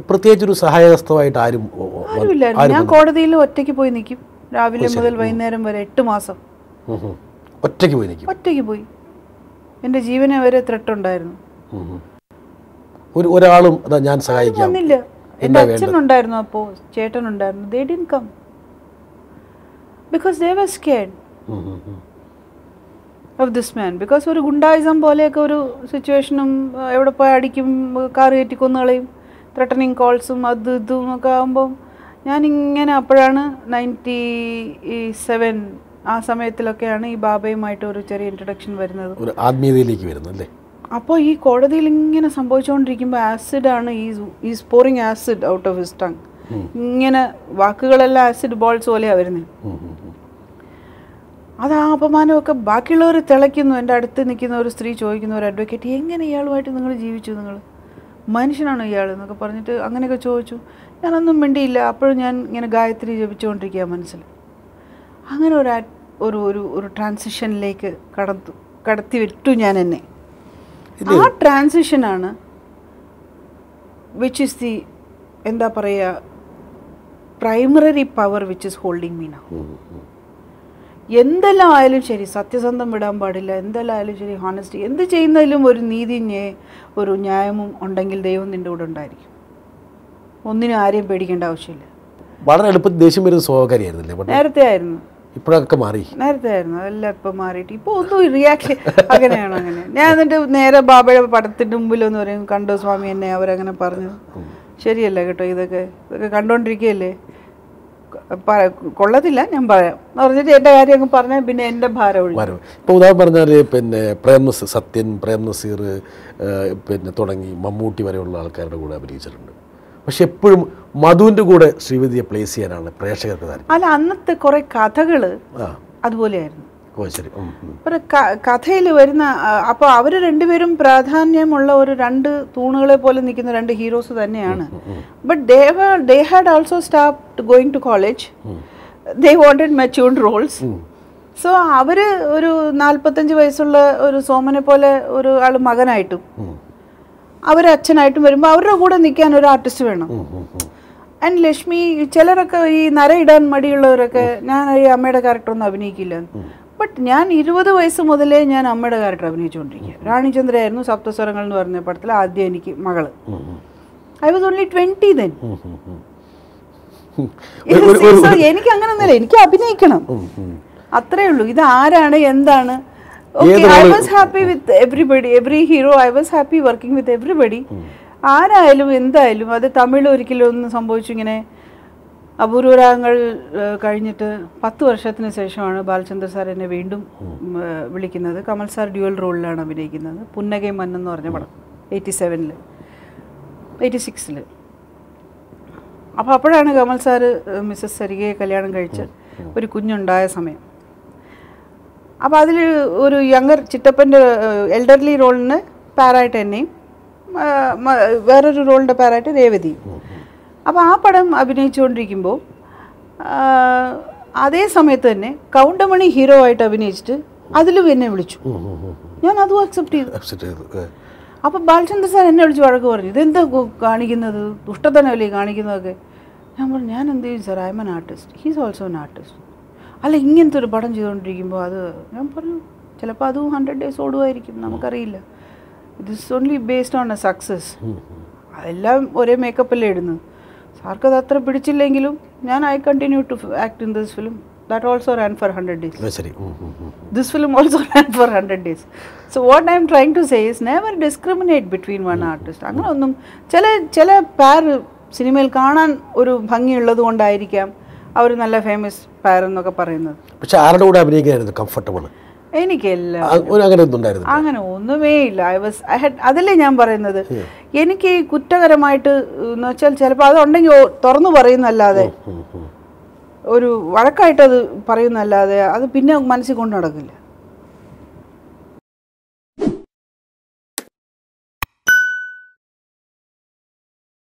പ്രത്യേകിച്ച് ഒരു സഹായഹസ്തമായിട്ട് ആരും ഓ, ഓ, വ- ആരുമില്ലായിരുന്നു ഞാൻ കോടതിയിൽ ഒറ്റയ്ക്ക് പോയി നിൽക്കും രാവിലെ മുതൽ വൈകുന്നേരം വരെ എട്ട് മാസം ഉം, ഉം. ഒറ്റയ്ക്ക് പോയി നിൽക്കും ഒറ്റയ്ക്ക് പോയി എൻ്റെ ജീവനെ വരെ ത്രെട്ടുണ്ടായിരുന്നു ഉം, ഉം. ഒരു ഒരാളും അതാ ഞാൻ സഹായിക്കാം വന്നില്ല എൻ്റെ അച്ഛനുണ്ടായിരുന്നു അപ്പോൾ ചേട്ടനുണ്ടായിരുന്നു they didn't come because they were scared ഉം, ഉം, ഉം. ഓഫ് ദിസ് മാൻ ബിക്കോസ് ഒരു ഗുണ്ടായിസം പോലെയൊക്കെ ഒരു സിറ്റുവേഷനും എവിടെ പോയി അടിക്കും കാർ കയറ്റി കൊന്നുകളയും ത്രട്ടനിങ് കോൾസും അത് ഇതും ഒക്കെ ആകുമ്പം ഞാനിങ്ങനെ അപ്പോഴാണ് നയൻറ്റി സെവൻ ആ സമയത്തിലൊക്കെയാണ് ഈ ബാബയുമായിട്ട് ഒരു ചെറിയ ഇൻട്രഡക്ഷൻ വരുന്നത് ഒരു ആത്മീയതയിലേക്ക് വരുന്നു അല്ലേ അപ്പോൾ ഈ കോടതിയിൽ ഇങ്ങനെ സംഭവിച്ചുകൊണ്ടിരിക്കുമ്പോൾ ആസിഡാണ് ഈ is pouring acid out of his tongue ഇങ്ങനെ വാക്കുകളെല്ലാം ആസിഡ് ബോൾസ് പോലെയാണ് വരുന്നത് ഉം, ഉം, ഉം. അത് ആ അപമാനമൊക്കെ ബാക്കിയുള്ളവർ തിളയ്ക്കുന്നു എൻ്റെ അടുത്ത് നിൽക്കുന്ന ഒരു സ്ത്രീ ചോദിക്കുന്ന ഒരു അഡ്വക്കേറ്റ് എങ്ങനെ ഇയാളുമായിട്ട് നിങ്ങൾ ജീവിച്ചു നിങ്ങൾ മനുഷ്യനാണോ ഇയാൾ എന്നൊക്കെ പറഞ്ഞിട്ട് അങ്ങനെയൊക്കെ ചോദിച്ചു ഞാനൊന്നും മിണ്ടിയില്ല അപ്പോഴും ഞാൻ ഇങ്ങനെ ഗായത്രി ജപിച്ചുകൊണ്ടിരിക്കുക മനസ്സിൽ അങ്ങനെ ഒരു ആ- ഒരു ഒരു ഒരു ട്രാൻസിഷനിലേക്ക് കടത്തു കടത്തി വിട്ടു ഞാൻ എന്നെ ആ ട്രാൻസിഷനാണ് വിച്ച് ഇസ് ദി എന്താ പറയുക primary power which is holding me now ഉം, ഉം. എന്തെല്ലാം ആയാലും ശരി സത്യസന്ധം വിടാൻ പാടില്ല എന്തെല്ലാം ആയാലും ശരി ഹോണസ്റ്റി എന്ത് ചെയ്യുന്നതിലും ഒരു നീതി ന്യായ ഒരു ന്യായവും ഉണ്ടെങ്കിൽ ദൈവം നിൻ്റെ കൂടെ ഉണ്ടായിരിക്കും ഒന്നിനും ആരെയും പേടിക്കേണ്ട ആവശ്യമില്ല വളരെ എളുപ്പത്തിൽ ദേഷ്യം വരുന്ന സ്വഭാവക്കാരിയായിരുന്നില്ലേ പണ്ട് നേരത്തെ ആയിരുന്നു ഇപ്പോഴൊക്കെ മാറി നേരത്തെ ആയിരുന്നു അതെല്ലാം ഇപ്പം മാറിയിട്ട് ഇപ്പോൾ ഒന്നും റിയാക്ഷൻ അങ്ങനെയാണോ അങ്ങനെ ഞാൻ എന്നിട്ട് നേരെ ബാബയുടെ പടത്തിൻ്റെ മുമ്പിലൊന്ന് പറയും കണ്ടോ സ്വാമി എന്നെ അവരങ്ങനെ പറഞ്ഞു ശരിയല്ല കേട്ടോ ഇതൊക്കെ ഇതൊക്കെ കണ്ടോണ്ടിരിക്കുകയല്ലേ പ- കൊള്ളത്തില്ല ഞാൻ പറയാം എന്ന് പറഞ്ഞിട്ട് എൻ്റെ കാര്യം അങ്ങ് പറഞ്ഞാൽ പിന്നെ എൻ്റെ ഭാരം ഒഴിഞ്ഞു വരവ് ഇപ്പോൾ ഉദാഹരണം പറഞ്ഞാൽ പിന്നെ പ്രേം നസീർ സത്യൻ പ്രേം നസീർ ഏഹ്, പിന്നെ തുടങ്ങി മമ്മൂട്ടി വരെയുള്ള ആൾക്കാരുടെ കൂടെ അഭിനയിച്ചിട്ടുണ്ട് പക്ഷെ എപ്പോഴും മധുവിൻ്റെ കൂടെ ശ്രീവിദ്യയെ പ്ലേസ് ചെയ്യാനാണ് പ്രേക്ഷകർക്ക് താല്പര്യം അല്ല അന്നത്തെ കുറെ കഥകൾ ആ അതുപോലെയായിരുന്നു ഓ ശരി ഉം, ഉം. ഒരു കഥയിൽ വരുന്ന അപ്പോൾ അവർ രണ്ടുപേരും പ്രാധാന്യമുള്ള ഒരു രണ്ട് തൂണുകളെ പോലെ നിൽക്കുന്ന രണ്ട് ഹീറോസ് തന്നെയാണ് but they they had also start going to college they wanted matured roles so അവർ ഒരു നാൽപ്പത്തഞ്ച് വയസ്സുള്ള ഒരു സോമനെ പോലെ ഒരു ആൾ മകനായിട്ടും ഉം. അവർ അച്ഛനായിട്ടും വരുമ്പോൾ അവരുടെ കൂടെ നിൽക്കാൻ ഒരു ആർട്ടിസ്റ്റ് വേണം ഉം, ഉം, ഉം. ആൻഡ് ലക്ഷ്മി ചിലരൊക്കെ ഈ നരയിടാൻ മടിയുള്ളവരൊക്കെ ഞാൻ ഈ അമ്മയുടെ ക്യാരക്ടറൊന്നും അഭിനയിക്കില്ല ബട്ട് ഞാൻ ഇരുപത് വയസ്സ് മുതലേ ഞാൻ അമ്മയുടെ ക്യാരക്ടർ അഭിനയിച്ചുകൊണ്ടിരിക്കുക റാണിചന്ദ്രയായിരുന്നു സപ്തസ്വരങ്ങൾ എന്ന് പറഞ്ഞ പടത്തിൽ ആദ്യം എനിക്ക് മകള് ഉം, ഉം. I was only twenty then ഉം, ഉം, ഉം. ഒരു- ഒരു- ഒരു- എനിക്ക് അങ്ങനെ ഒന്നുമില്ല എനിക്ക് അഭിനയിക്കണം ഉം, ഉം. അത്രേ ഉള്ളൂ ഇത് ആരാണ് എന്താണ് ഏത് I role- was happy with everybody every hero I was happy working with everybody ആരായാലും എന്തായാലും അത് തമിഴ് ഒരിക്കലും ഒന്ന് സംഭവിച്ചു ഇങ്ങനെ അപൂർവരാഗങ്ങൾ ഏഹ്, കഴിഞ്ഞിട്ട് പത്ത് വർഷത്തിന് ശേഷമാണ് ബാലചന്ദ്ര സാർ എന്നെ വീണ്ടും ഉം, ഏഹ്, വിളിക്കുന്നത് കമൽ സാർ ഡ്യുവൽ റോളിലാണ് അഭിനയിക്കുന്നത് പുന്നകൈ മന്നെന്ന് പറഞ്ഞ പടം എയ്റ്റി സെവനിൽ എയ്റ്റി സിക്സിൽ അപ്പോൾ അപ്പോഴാണ് കമൽ സാറ് മിസ്സസ് സരികയെ കല്യാണം കഴിച്ച് ഒരു കുഞ്ഞുണ്ടായ സമയം അപ്പോൾ അതിൽ ഒരു യങ്ങർ ചിറ്റപ്പൻ്റെ എൽഡർലി റോളിന് പാരായിട്ട് എന്നെയും ആ, മ- വേറൊരു റോളിൻ്റെ പാരായിട്ട് രേവതിയും അപ്പോൾ ആ പടം അഭിനയിച്ചുകൊണ്ടിരിക്കുമ്പോൾ ആ, അതേ സമയത്ത് തന്നെ കൗണ്ടമണി ഹീറോ ആയിട്ട് അഭിനയിച്ചിട്ട് അതിലും എന്നെ വിളിച്ചു ഉം, ഉം, ഉം. ഞാൻ അതും അക്സെപ്റ്റ് ചെയ്തു Accept ചെയ്തു. ഏ. അപ്പോൾ ബാലചന്ദ്ര സാർ എന്നെ വിളിച്ച് വഴക്ക് പറഞ്ഞു ഇതെന്താ കു- കാണിക്കുന്നത് ദുഷ്ടതനല്ലേ ഈ കാണിക്കുന്നതൊക്കെ ഞാൻ പറഞ്ഞു ഞാൻ എന്ത് ചെയ്യും sir I am an artist he's also an artist അല്ല ഇങ്ങനത്തെ ഒരു പടം ചെയ്തുകൊണ്ടിരിക്കുമ്പോൾ അത് ഞാൻ പറഞ്ഞു ചിലപ്പോൾ അതും ഹൺഡ്രഡ് ഡേയ്സ് ഓടുമായിരിക്കും നമുക്കറിയില്ല it is only based on a success എല്ലാം ഒരേ മേക്കപ്പല്ലേ ഇടുന്നത് സാർക്ക് അത് അത്ര പിടിച്ചില്ലെങ്കിലും ഞാൻ I continue to act in this film that also ran for hundred days ആ, ശരി ഉം, ഉം, ഉം. this film also ran for 100 days. So what I'm trying to say is never discriminate between one artist. അങ്ങനെ ഒന്നും ചില ചില പാർ സിനിമയിൽ കാണാൻ ഒരു ഭംഗിയുള്ളത് കൊണ്ടായിരിക്കാം അവർ നല്ല ഫേമസ് പാർ എന്നൊക്കെ പറയുന്നത് പക്ഷെ ആരുടെ കൂടെ അഭിനയിക്കാനായിരുന്നു കംഫർട്ടബിൾ എനിക്കെല്ലാം ഒരു അങ്ങനെ ഒന്നും ഉണ്ടായിരുന്നു അങ്ങനെ ഒന്നുമേ ഇല്ല ഐ വാസ് ഐ ഹഡ് അതല്ലേ ഞാൻ പറയുന്നത് എനിക്ക് ഈ കുറ്റകരമായിട്ട് എന്ന് വെച്ചാൽ ചിലപ്പോൾ അതുണ്ടെങ്കിൽ ഓ- തുറന്നു പറയുന്നല്ലാതെ ഉം, ഉം. ഒരു വഴക്കായിട്ട് അത് പറയുന്നല്ലാതെ അത് പിന്നെ മനസ്സിൽ കൊണ്ട് നടക്കില്ല